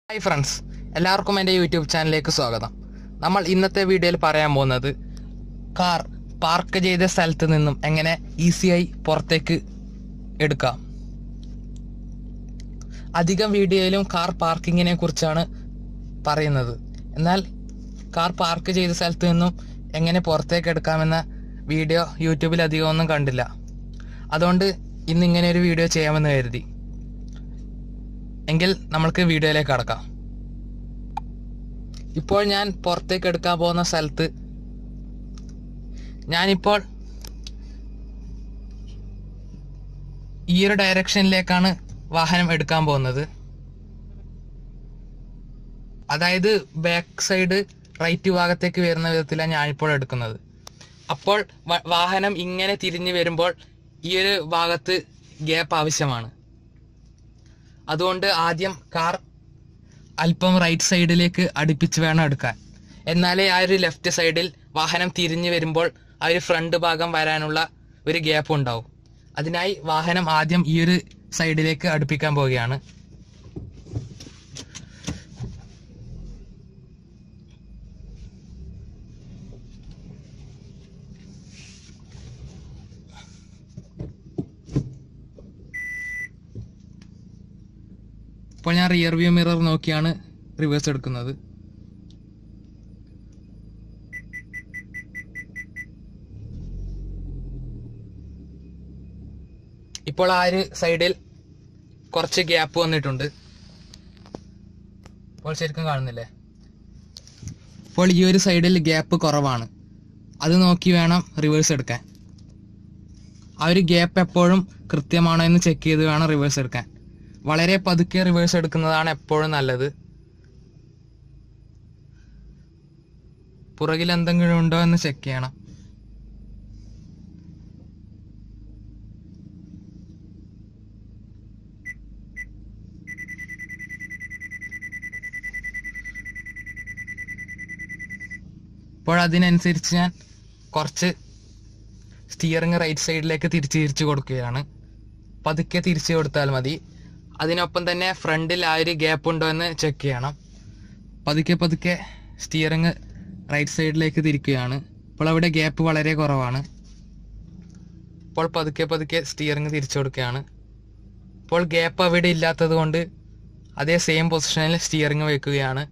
hi friends എല്ലാവർക്കും എൻ്റെ YouTube ചാനലിലേക്ക് സ്വാഗതം നമ്മൾ ഇന്നത്തെ വീഡിയോയിൽ പറയാൻ പോകുന്നത് കാർ പാർക്ക് ചെയ്ത സ്ഥലത്ത് നിന്നും എങ്ങനെ ഈസിയായി പുറത്തേക്ക് എടുക്കാം അധികം വീഡിയോയിലും കാർ പാർക്കിങ്ങിനെ കുറിച്ചാണ് പറയുന്നത് എന്നാൽ കാർ പാർക്ക് ചെയ്ത സ്ഥലത്ത് നിന്നും എങ്ങനെ പുറത്തേക്ക് എടുക്കാമെന്ന വീഡിയോ യൂട്യൂബിൽ അധികം ഒന്നും കണ്ടില്ല അതുകൊണ്ട് ഇന്ന് ഇങ്ങനെ ഒരു വീഡിയോ ചെയ്യാമെന്ന് കരുതി എങ്കിൽ നമ്മൾക്ക് വീഡിയോയിലേക്ക് കടക്കാം ഇപ്പോൾ ഞാൻ പുറത്തേക്ക് എടുക്കാൻ പോകുന്ന സ്ഥലത്ത് ഞാനിപ്പോൾ ഈ ഒരു ഡയറക്ഷനിലേക്കാണ് വാഹനം എടുക്കാൻ പോകുന്നത് അതായത് ബാക്ക് സൈഡ് റൈറ്റ് ഭാഗത്തേക്ക് വരുന്ന വിധത്തിലാണ് ഞാനിപ്പോൾ എടുക്കുന്നത് അപ്പോൾ വ- വാഹനം ഇങ്ങനെ തിരിഞ്ഞു വരുമ്പോൾ ഈ ഒരു ഭാഗത്ത് ഗ്യാപ്പ് ആവശ്യമാണ് അതുകൊണ്ട് ആദ്യം കാർ അല്പം റൈറ്റ് സൈഡിലേക്ക് അടുപ്പിച്ച് വേണം എടുക്കാൻ എന്നാലേ ആ ഒരു ലെഫ്റ്റ് സൈഡിൽ വാഹനം തിരിഞ്ഞു വരുമ്പോൾ ആ ഒരു ഫ്രണ്ട് ഭാഗം വരാനുള്ള ഒരു ഗ്യാപ്പ് ഉണ്ടാവും അതിനായി വാഹനം ആദ്യം ഈ ഒരു സൈഡിലേക്ക് അടുപ്പിക്കാൻ പോവുകയാണ് ഇപ്പോൾ ഞാൻ റിയർ വ്യൂ മിറർ നോക്കിയാണ് റിവേഴ്സ് എടുക്കുന്നത് ഇപ്പോൾ ആ ഒരു സൈഡിൽ കുറച്ച് ഗ്യാപ്പ് വന്നിട്ടുണ്ട് ഇപ്പോൾ ശരിക്കും കാണുന്നില്ലേ ഇപ്പോൾ ഈ ഒരു സൈഡിൽ ഗ്യാപ്പ് കുറവാണ് അത് നോക്കി വേണം റിവേഴ്സ് എടുക്കാൻ ആ ഒരു ഗ്യാപ്പ് എപ്പോഴും കൃത്യമാണോ എന്ന് ചെക്ക് ചെയ്ത് വേണം റിവേഴ്സ് എടുക്കാൻ വളരെ പതുക്കെ റിവേഴ്സ് എടുക്കുന്നതാണ് എപ്പോഴും നല്ലത് പുറകിൽ എന്തെങ്കിലും ഉണ്ടോ എന്ന് ചെക്ക് ചെയ്യണം ഇപ്പോൾ അതിനനുസരിച്ച് ഞാൻ കുറച്ച് സ്റ്റിയറിംഗ് റൈറ്റ് സൈഡിലേക്ക് തിരിച്ച് തിരിച്ച് കൊടുക്കുകയാണ് പതുക്കെ തിരിച്ചു കൊടുത്താൽ മതി അതിനൊപ്പം തന്നെ ഫ്രണ്ടിൽ ആ ഒരു ഗ്യാപ്പ് ഉണ്ടോ എന്ന് ചെക്ക് ചെയ്യണം പതുക്കെ പതുക്കെ സ്റ്റിയറിംഗ് റൈറ്റ് സൈഡിലേക്ക് തിരിക്കുകയാണ് ഇപ്പോൾ അവിടെ ഗ്യാപ്പ് വളരെ കുറവാണ് ഇപ്പോൾ പതുക്കെ പതുക്കെ സ്റ്റിയറിംഗ് തിരിച്ചു കൊടുക്കുകയാണ് ഇപ്പോൾ ഗ്യാപ്പ് അവിടെ ഇല്ലാത്തത് കൊണ്ട് അതേ സെയിം പൊസിഷനിൽ സ്റ്റിയറിംഗ് വെക്കുകയാണ്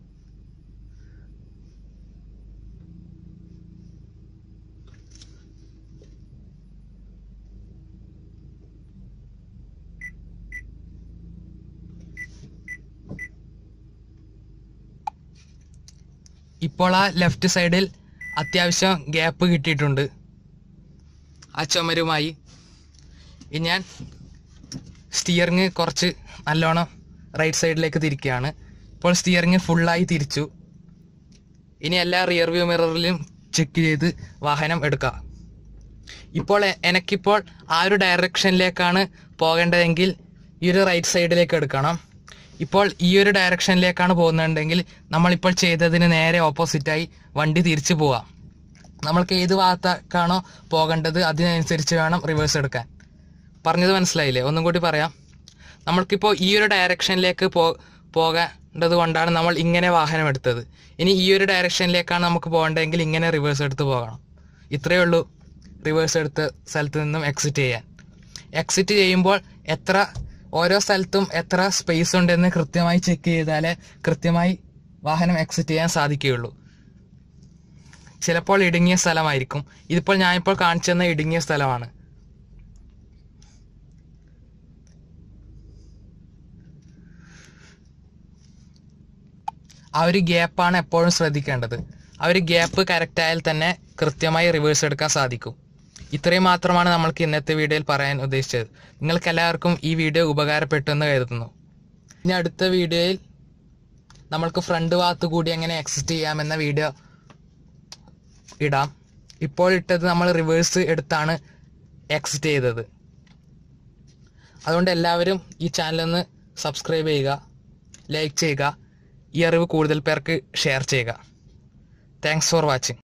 ഇപ്പോൾ ആ ലെഫ്റ്റ് സൈഡിൽ അത്യാവശ്യം ഗ്യാപ്പ് കിട്ടിയിട്ടുണ്ട് ആ ചുമരുമായി ഇനി ഞാൻ സ്റ്റിയറിങ് കുറച്ച് നല്ലോണം റൈറ്റ് സൈഡിലേക്ക് തിരിക്കുകയാണ് ഇപ്പോൾ സ്റ്റിയറിങ് ഫുള്ളായി തിരിച്ചു ഇനി എല്ലാ റിയർ വ്യൂ മിററിലും ചെക്ക് ചെയ്ത് വാഹനം എടുക്കുക ഇപ്പോൾ എ- എനിക്കിപ്പോൾ ആ ഒരു ഡയറക്ഷനിലേക്കാണ് പോകേണ്ടതെങ്കിൽ ഈ ഒരു റൈറ്റ് സൈഡിലേക്ക് എടുക്കണം ഇപ്പോൾ ഈ ഒരു ഡയറക്ഷനിലേക്കാണ് പോകുന്നുണ്ടെങ്കിൽ നമ്മളിപ്പോൾ ചെയ്തതിന് നേരെ ഓപ്പോസിറ്റായി വണ്ടി തിരിച്ചു പോവാം നമ്മൾക്ക് ഏത് ഭാഗത്തേക്കാണോ പോകേണ്ടത് അതിനനുസരിച്ച് വേണം റിവേഴ്സ് എടുക്കാൻ പറഞ്ഞത് മനസ്സിലായില്ലേ ഒന്നും കൂടി പറയാം നമ്മൾക്കിപ്പോൾ ഈ ഒരു ഡയറക്ഷനിലേക്ക് പോ പോകേണ്ടത് കൊണ്ടാണ് നമ്മൾ ഇങ്ങനെ വാഹനം എടുത്തത് ഇനി ഈ ഒരു ഡയറക്ഷനിലേക്കാണ് നമുക്ക് പോകേണ്ടതെങ്കിൽ ഇങ്ങനെ റിവേഴ്സ് എടുത്ത് പോകണം ഇത്രയേ ഉള്ളൂ റിവേഴ്സ് എടുത്ത് സ്ഥലത്ത് നിന്നും എക്സിറ്റ് ചെയ്യാൻ എക്സിറ്റ് ചെയ്യുമ്പോൾ എത്ര ഓരോ സ്ഥലത്തും എത്ര സ്പേസ് ഉണ്ടെന്ന് കൃത്യമായി ചെക്ക് ചെയ്താലേ കൃത്യമായി വാഹനം എക്സിറ്റ് ചെയ്യാൻ സാധിക്കുകയുള്ളൂ ചിലപ്പോൾ ഇടുങ്ങിയ സ്ഥലമായിരിക്കും ഇതിപ്പോൾ ഞാനിപ്പോൾ കാണിച്ചു തന്ന ഇടുങ്ങിയ സ്ഥലമാണ് ആ ഒരു ഗ്യാപ്പാണ് എപ്പോഴും ശ്രദ്ധിക്കേണ്ടത് ആ ഒരു ഗ്യാപ്പ് കറക്റ്റ് ആയാൽ തന്നെ കൃത്യമായി റിവേഴ്സ് എടുക്കാൻ സാധിക്കും ഇത്രയും മാത്രമാണ് നമ്മൾക്ക് ഇന്നത്തെ വീഡിയോയിൽ പറയാൻ ഉദ്ദേശിച്ചത് നിങ്ങൾക്ക് എല്ലാവർക്കും ഈ വീഡിയോ ഉപകാരപ്പെട്ടു എന്ന് കരുതുന്നു ഇനി അടുത്ത വീഡിയോയിൽ നമ്മൾക്ക് ഫ്രണ്ട് ഭാഗത്ത് കൂടി എങ്ങനെ എക്സിറ്റ് ചെയ്യാമെന്ന വീഡിയോ ഇടാം ഇപ്പോൾ ഇട്ടത് നമ്മൾ റിവേഴ്സ് എടുത്താണ് എക്സിറ്റ് ചെയ്തത് അതുകൊണ്ട് എല്ലാവരും ഈ ചാനലൊന്ന് സബ്സ്ക്രൈബ് ചെയ്യുക ലൈക്ക് ചെയ്യുക ഈ അറിവ് കൂടുതൽ പേർക്ക് ഷെയർ ചെയ്യുക താങ്ക്സ് ഫോർ വാച്ചിങ്